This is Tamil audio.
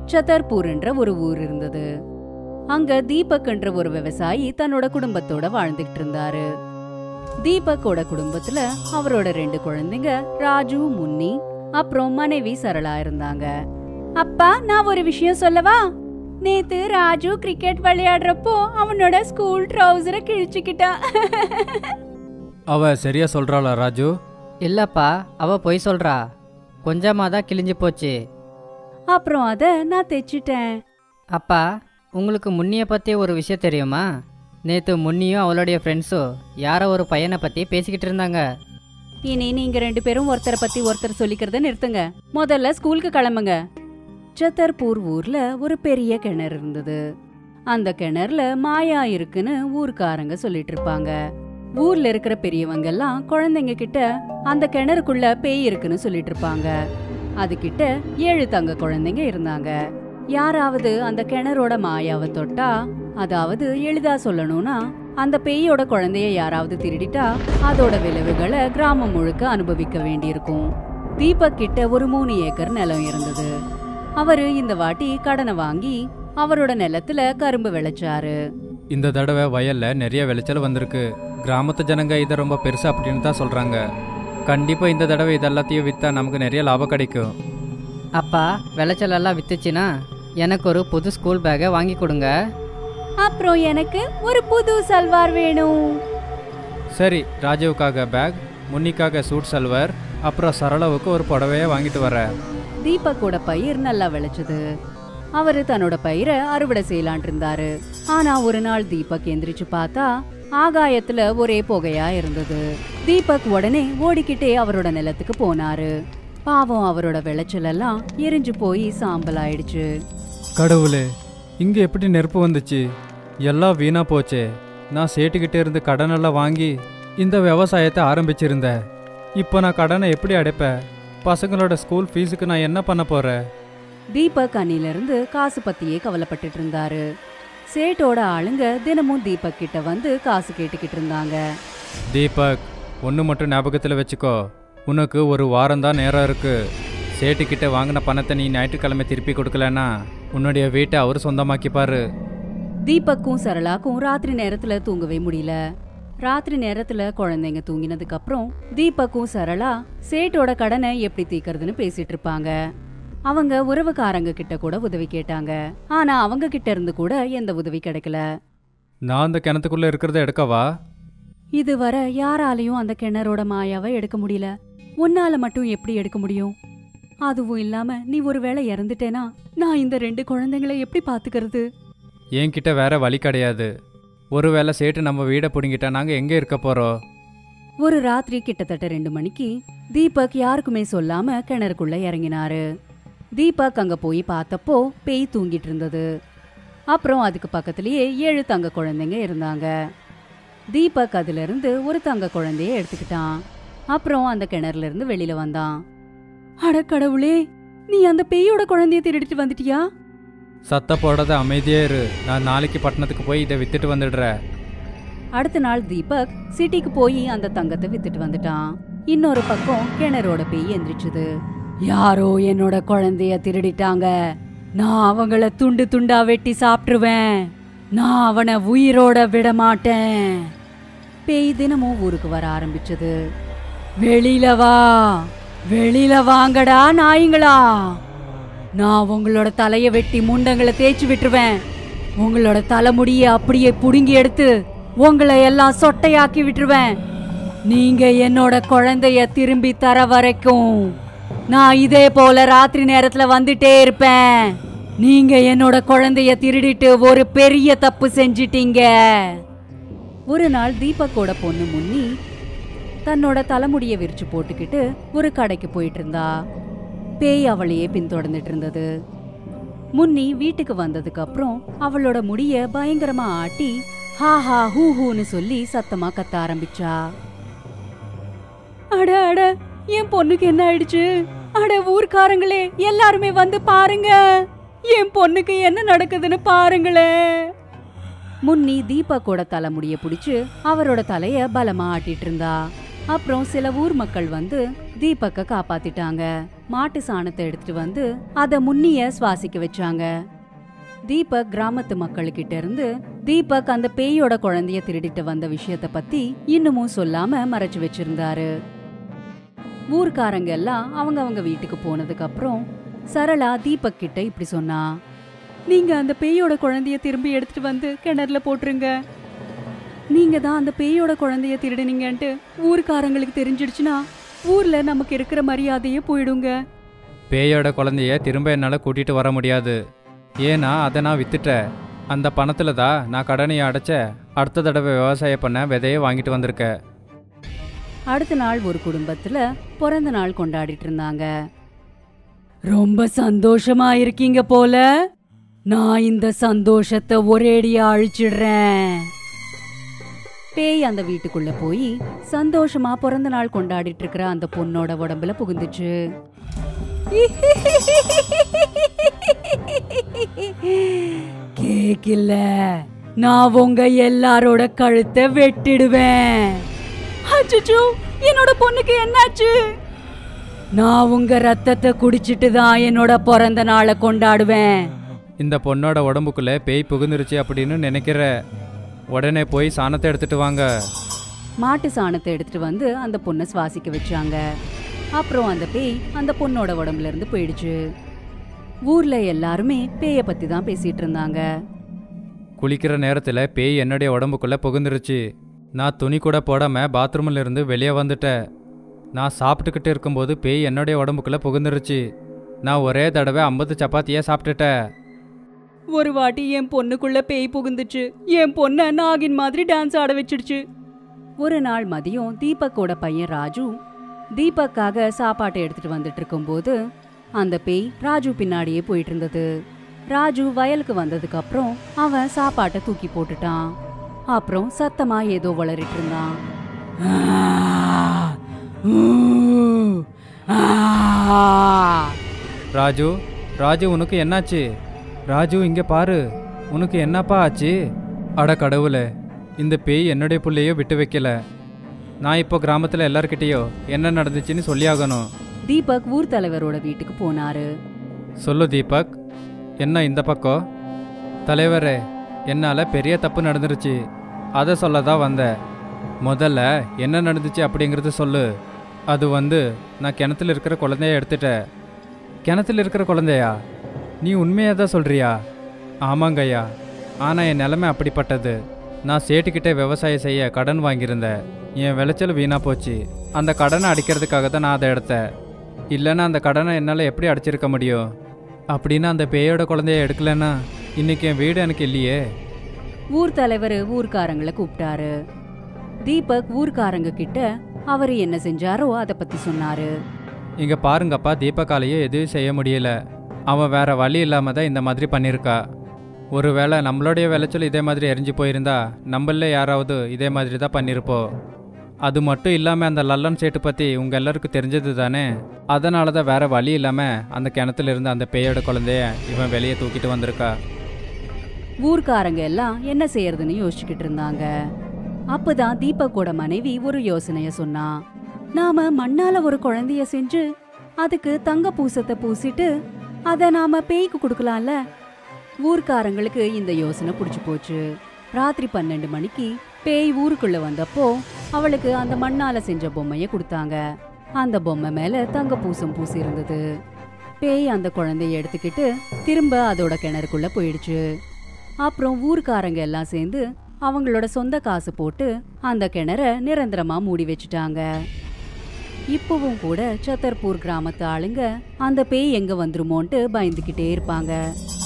சத்தர்பூர் என்ற ஒரு ஊர் இருந்தது அங்க தீபக் என்ற ஒரு விவசாயி தன்னோட குடும்பத்தோட வாழ்ந்துகிட்டு இருந்தாரு தீபக்கோட குடும்பத்துல அவரோட ரெண்டு குழந்தைங்க ராஜு முன்னி அப்புறம் மனைவி சரளா இருந்தாங்க அப்பா நான் ஒரு விஷயம் சொல்லவா நேத்து ராஜு கிரிக்கெட் விளையாடுறப்போ அவனோட ஸ்கூல் ட்ரௌசரை கிழிச்சுக்கிட்டான் அவ சரியா சொல்றாளா ராஜு இல்லப்பா அவ பொய் சொல்றா கொஞ்சமா தான் கிழிஞ்சு போச்சு அப்புறம் அத நான் தைச்சிட்டேன் அப்பா உங்களுக்கு முன்னிய பத்தி ஒரு விஷயம் தெரியுமா நேத்து முன்னியும் அவளுடைய ஃப்ரெண்ட்ஸும் யாரோ ஒரு பையனை பத்தி பேசிக்கிட்டு இருந்தாங்க இனி நீங்க ரெண்டு பேரும் ஒருத்தரை பத்தி ஒருத்தர் சொல்லிக்கிறத நிறுத்துங்க முதல்ல ஸ்கூலுக்கு கிளம்புங்க சத்தர்பூர் ஊர்ல ஒரு பெரிய கிணறு இருந்தது அந்த கிணறுல மாயா இருக்குன்னு ஊர்க்காரங்க சொல்லிட்டு இருப்பாங்க ஊர்ல இருக்கிற பெரியவங்க எல்லாம் குழந்தைங்க கிட்ட அந்த கிணறுக்குள்ள பேய் இருக்குன்னு சொல்லிட்டு இருப்பாங்க அது கிட்ட ஏழு தங்க குழந்தைங்க இருந்தாங்க யாராவது அந்த கிணறோட மாயாவை தொட்டா அதாவது எளிதா சொல்லணும்னா அந்த பேயோட குழந்தைய யாராவது திருடிட்டா அதோட விளைவுகளை கிராமம் முழுக்க அனுபவிக்க வேண்டியிருக்கும் தீபக் கிட்ட ஒரு மூணு ஏக்கர் நிலம் இருந்தது அவரு இந்த வாட்டி கடனை வாங்கி அவரோட நிலத்துல கரும்பு விளைச்சாரு இந்த தடவை வயல்ல நிறைய விளைச்சல் வந்திருக்கு கிராமத்து ஜனங்க இதை ரொம்ப பெருசு அப்படின்னு தான் சொல்றாங்க கண்டிப்பா இந்த தடவை இதெல்லாத்தையும் வித்தா நமக்கு நிறைய லாபம் கிடைக்கும் அப்பா விளைச்சல் எல்லாம் வித்துச்சுன்னா எனக்கு ஒரு புது ஸ்கூல் பேக்கை வாங்கி கொடுங்க அப்புறம் எனக்கு ஒரு புது சல்வார் வேணும் சரி ராஜுவுக்காக பேக் முன்னிக்காக சூட் சல்வர் அப்புறம் சரளாவுக்கு ஒரு புடவைய வாங்கிட்டு வரேன் தீபக்கோட பயிர் நல்லா விளைச்சது அவரு தன்னோட பயிரை அறுவடை செய்யலான் இருந்தாரு ஆனா ஒரு நாள் தீபக் எந்திரிச்சு பார்த்தா ஆகாயத்துல ஒரே புகையா இருந்தது தீபக் உடனே ஓடிக்கிட்டே அவரோட நிலத்துக்கு போனாரு பாவம் அவரோட விளைச்சல் எல்லாம் எரிஞ்சு போய் சாம்பல் ஆயிடுச்சு கடவுளே இங்க எப்படி நெருப்பு வந்துச்சு எல்லாம் வீணா போச்சே நான் சேட்டுக்கிட்டே இருந்து கடனெல்லாம் வாங்கி இந்த விவசாயத்தை ஆரம்பிச்சிருந்தேன் இப்போ நான் கடனை எப்படி அடைப்பேன் பசங்களோட ஸ்கூல் ஃபீஸுக்கு நான் என்ன பண்ண போறேன் தீபக் அன்னில இருந்து காசு பத்தியே கவலைப்பட்டுட்டு இருந்தாரு சேட்டோட ஆளுங்க தினமும் தீபக் கிட்ட வந்து காசு கேட்டுக்கிட்டு இருந்தாங்க தீபக் ஒன்று மட்டும் ஞாபகத்தில் வச்சுக்கோ உனக்கு ஒரு வாரம் தான் நேரம் இருக்கு சேட்டுக்கிட்ட வாங்கின பணத்தை நீ ஞாயிற்றுக்கிழமை திருப்பி கொடுக்கலன்னா உன்னுடைய வீட்டை அவர் சொந்தமாக்கிப்பாரு தீபக்கும் சரளாக்கும் ராத்திரி நேரத்துல தூங்கவே முடியல ராத்திரி நேரத்துல குழந்தைங்க தூங்கினதுக்கு அப்புறம் தீபக்கும் சரளா சேட்டோட கடனை எப்படி தீக்கிறதுன்னு பேசிட்டு இருப்பாங்க அவங்க உறவுக்காரங்க கிட்ட கூட உதவி கேட்டாங்க ஆனா அவங்க கிட்ட இருந்து கூட எந்த உதவி கிடைக்கல நான் அந்த கிணத்துக்குள்ளே இருக்கிறத எடுக்கவா இதுவரை யாராலையும் அந்த கிணறோட மாயாவை எடுக்க முடியல உன்னால மட்டும் எப்படி எடுக்க முடியும் அதுவும் இல்லாம நீ ஒருவேளை இறந்துட்டேனா நான் இந்த ரெண்டு குழந்தைங்களை எப்படி பாத்துக்கிறது என்கிட்ட வேற வழி கிடையாது ஒருவேளை சேட்டு நம்ம வீடை பிடுங்கிட்டா நாங்கள் எங்கே இருக்க போகிறோம் ஒரு ராத்திரி கிட்டத்தட்ட ரெண்டு மணிக்கு தீபக் யாருக்குமே சொல்லாம கிணறுக்குள்ள இறங்கினாரு தீபக் அங்க போய் பார்த்தப்போ பேய் தூங்கிட்டு இருந்தது அப்புறம் அதுக்கு பக்கத்துலயே ஏழு தங்க குழந்தைங்க இருந்தாங்க தீபக் அதுல இருந்து ஒரு தங்க குழந்தைய எடுத்துக்கிட்டான் அப்புறம் அந்த கிணறுல இருந்து வெளியில வந்தான் அட கடவுளே நீ அந்த பேயோட குழந்தைய திருடிட்டு வந்துட்டியா சத்த போடாத அமைதியே இரு நான் நாளைக்கு பட்டணத்துக்கு போய் இதை வித்துட்டு வந்துடுறேன் அடுத்த நாள் தீபக் சிட்டிக்கு போய் அந்த தங்கத்தை வித்துட்டு வந்துட்டான் இன்னொரு பக்கம் கிணறோட பேய் எந்திரிச்சுது யாரோ என்னோட குழந்தைய திருடிட்டாங்க நான் அவங்கள துண்டு துண்டா வெட்டி சாப்பிட்டுருவேன் நான் அவனை உயிரோட விட மாட்டேன் பேய் தினமும் ஊருக்கு வர ஆரம்பிச்சது வெளியில வா வெளியில வாங்கடா நாய்ங்களா நான் உங்களோட தலைய வெட்டி முண்டங்களை தேய்ச்சி விட்டுருவேன் உங்களோட தலைமுடிய அப்படியே புடுங்கி எடுத்து உங்களை எல்லாம் சொட்டையாக்கி விட்டுருவேன் நீங்க என்னோட குழந்தைய திரும்பி தர வரைக்கும் நான் இதே போல ராத்திரி நேரத்துல வந்துட்டே இருப்பேன் நீங்க என்னோட குழந்தைய திருடிட்டு ஒரு பெரிய தப்பு செஞ்சிட்டீங்க ஒரு நாள் தீபக்கோட பொண்ணு முன்னி தன்னோட தலைமுடிய விரிச்சு போட்டுக்கிட்டு ஒரு கடைக்கு போயிட்டு இருந்தா பேய் அவளையே பின்தொடர்ந்துட்டு இருந்தது முன்னி வீட்டுக்கு வந்ததுக்கு அப்புறம் அவளோட முடிய பயங்கரமா ஆட்டி ஹா ஹா ஹூ ஹூன்னு சொல்லி சத்தமா கத்த ஆரம்பிச்சா அட அட என் பொண்ணுக்கு என்ன ஆயிடுச்சு அட ஊர்க்காரங்களே எல்லாருமே வந்து பாருங்க என் பொண்ணுக்கு என்ன நடக்குதுன்னு பாருங்களேன் முன்னி தீபக்கோட தலைமுடிய பிடிச்சு அவரோட தலைய பலமா ஆட்டிட்டு இருந்தா அப்புறம் சில ஊர் மக்கள் வந்து தீபக்க காப்பாத்திட்டாங்க மாட்டு சாணத்தை எடுத்துட்டு வந்து அத முன்னிய சுவாசிக்க வச்சாங்க தீபக் கிராமத்து மக்கள்கிட்ட இருந்து தீபக் அந்த பேயோட குழந்தைய திருடிட்டு வந்த விஷயத்த பத்தி இன்னமும் சொல்லாம மறைச்சு வச்சிருந்தாரு ஊர்க்காரங்க எல்லாம் அவங்க அவங்க வீட்டுக்கு போனதுக்கு அப்புறம் சரளா தீபக் கிட்ட இப்படி சொன்னா நீங்க அந்த பேயோட குழந்தைய திரும்பி எடுத்துட்டு வந்து கிணறுல போட்டுருங்க நீங்க தான் அந்த பேயோட குழந்தைய திருடுனீங்கன்ட்டு ஊர்க்காரங்களுக்கு தெரிஞ்சிடுச்சுன்னா ஊர்ல நமக்கு இருக்கிற மரியாதையே போயிடுங்க பேயோட குழந்தைய திரும்ப என்னால் கூட்டிகிட்டு வர முடியாது ஏன்னா அதை நான் வித்துட்டேன் அந்த பணத்தில் தான் நான் கடனையை அடைச்ச அடுத்த தடவை விவசாயம் பண்ண விதையை வாங்கிட்டு வந்திருக்கேன் அடுத்த நாள் ஒரு குடும்பத்துல பிறந்த நாள் கொண்டாடிட்டு இருந்தாங்க ரொம்ப சந்தோஷமா இருக்கீங்க போல நான் இந்த சந்தோஷத்தை ஒரேடியா அழிச்சிடுறேன் பேய் அந்த வீட்டுக்குள்ள போய் சந்தோஷமா பிறந்த நாள் கொண்டாடிட்டு இருக்கிற அந்த பொண்ணோட உடம்புல புகுந்துச்சு கேக் இல்ல நான் உங்க எல்லாரோட கழுத்தை வெட்டிடுவேன் அச்சச்சோ என்னோட பொண்ணுக்கு என்னாச்சு நான் உங்க ரத்தத்தை குடிச்சிட்டு தான் என்னோட பிறந்த நாளை கொண்டாடுவேன் இந்த பொண்ணோட உடம்புக்குள்ளே பேய் புகுந்துருச்சு அப்படின்னு நினைக்கிற உடனே போய் சாணத்தை எடுத்துட்டு வாங்க மாட்டு சாணத்தை எடுத்துட்டு வந்து அந்த பொண்ணை சுவாசிக்க வச்சாங்க அப்புறம் அந்த பேய் அந்த பொண்ணோட உடம்புல இருந்து போயிடுச்சு ஊர்ல எல்லாருமே பேய பத்தி தான் பேசிட்டு இருந்தாங்க குளிக்கிற நேரத்தில் பேய் என்னுடைய உடம்புக்குள்ளே புகுந்துருச்சு நான் துணி கூட போடாமல் பாத்ரூமில் இருந்து வெளியே வந்துட்டேன் நான் சாப்பிட்டுக்கிட்டு இருக்கும்போது பேய் என்னுடைய உடம்புக்குள்ளே புகுந்துருச்சு நான் ஒரே தடவை ஐம்பது சப்பாத்தியே சாப்பிட்டுட்டேன் ஒரு வாட்டி என் பொண்ணுக்குள்ள பேய் புகுந்துச்சு என் பொண்ண நாகின் மாதிரி டான்ஸ் ஆட வச்சிடுச்சு ஒரு நாள் மதியம் தீபக்கோட பையன் ராஜு தீபக்காக சாப்பாட்டை எடுத்துட்டு வந்துட்டு இருக்கும்போது அந்த பேய் ராஜு பின்னாடியே போயிட்டு இருந்தது ராஜு வயலுக்கு வந்ததுக்கு அப்புறம் அவன் சாப்பாட்டை தூக்கி போட்டுட்டான் அப்புறம் சத்தமா ஏதோ வளரிட்டு இருந்தான் ராஜு ராஜு உனக்கு என்னாச்சு ராஜு இங்கே பாரு உனக்கு என்னப்பா ஆச்சு அட கடவுளே இந்த பேய் என்னுடைய புள்ளையோ விட்டு வைக்கல நான் இப்போ கிராமத்தில் எல்லார்கிட்டேயோ என்ன நடந்துச்சுன்னு சொல்லியாகணும் தீபக் ஊர் தலைவரோட வீட்டுக்கு போனாரு சொல்லு தீபக் என்ன இந்த பக்கம் தலைவரே என்னால் பெரிய தப்பு நடந்துருச்சு அதை சொல்ல தான் வந்தேன் முதல்ல என்ன நடந்துச்சு அப்படிங்கிறது சொல்லு அது வந்து நான் கிணத்துல இருக்கிற குழந்தைய எடுத்துட்டேன் கிணத்துல இருக்கிற குழந்தையா நீ உண்மையாக தான் சொல்கிறியா ஆமாங்க ஐயா ஆனால் என் நிலைமை அப்படிப்பட்டது நான் சேட்டுக்கிட்டே விவசாயம் செய்ய கடன் வாங்கியிருந்தேன் என் விளைச்சல் வீணாக போச்சு அந்த கடனை அடிக்கிறதுக்காக தான் நான் அதை எடுத்தேன் இல்லைன்னா அந்த கடனை என்னால் எப்படி அடைச்சிருக்க முடியும் அப்படின்னா அந்த பேயோட குழந்தைய எடுக்கலன்னா இன்னைக்கு என் வீடு எனக்கு இல்லையே ஊர் தலைவர் ஊர்க்காரங்களை கூப்பிட்டாரு தீபக் ஊர்க்காரங்க கிட்ட அவர் என்ன செஞ்சாரோ அதை பத்தி சொன்னாரு இங்கே பாருங்கப்பா தீபக்காலையே எதுவும் செய்ய முடியல அவன் வேற வழி இல்லாமல் தான் இந்த மாதிரி பண்ணியிருக்கா ஒருவேளை நம்மளுடைய விளைச்சல் இதே மாதிரி எரிஞ்சு போயிருந்தா நம்மள யாராவது இதே மாதிரி தான் பண்ணியிருப்போம் அது மட்டும் இல்லாமல் அந்த லல்லன் சேட்டு பற்றி உங்கள் எல்லாருக்கும் தெரிஞ்சது தானே அதனால தான் வேற வழி இல்லாமல் அந்த கிணத்துல இருந்து அந்த பேயோட குழந்தைய இவன் வெளியே தூக்கிட்டு வந்திருக்கா ஊர்க்காரங்க எல்லாம் என்ன செய்யறதுன்னு யோசிச்சுக்கிட்டு இருந்தாங்க அப்பதான் தீபக்கோட மனைவி ஒரு யோசனைய சொன்னா நாம மண்ணால ஒரு குழந்தைய செஞ்சு அதுக்கு தங்க பூசத்தை பூசிட்டு அத நாம பேய்க்கு கொடுக்கலாம்ல ஊர்க்காரங்களுக்கு இந்த யோசனை பிடிச்சு போச்சு ராத்திரி பன்னெண்டு மணிக்கு பேய் ஊருக்குள்ள வந்தப்போ அவளுக்கு அந்த மண்ணால செஞ்ச பொம்மைய கொடுத்தாங்க அந்த பொம்மை மேல தங்க பூசம் பூசி இருந்தது பேய் அந்த குழந்தைய எடுத்துக்கிட்டு திரும்ப அதோட கிணறுக்குள்ள போயிடுச்சு அப்புறம் ஊர்க்காரங்க எல்லாம் சேர்ந்து அவங்களோட சொந்த காசு போட்டு அந்த கிணற நிரந்தரமா மூடி வச்சுட்டாங்க இப்பவும் கூட சத்தர்பூர் கிராமத்து ஆளுங்க அந்த பேய் எங்க வந்துருமோன்ட்டு பயந்துகிட்டே இருப்பாங்க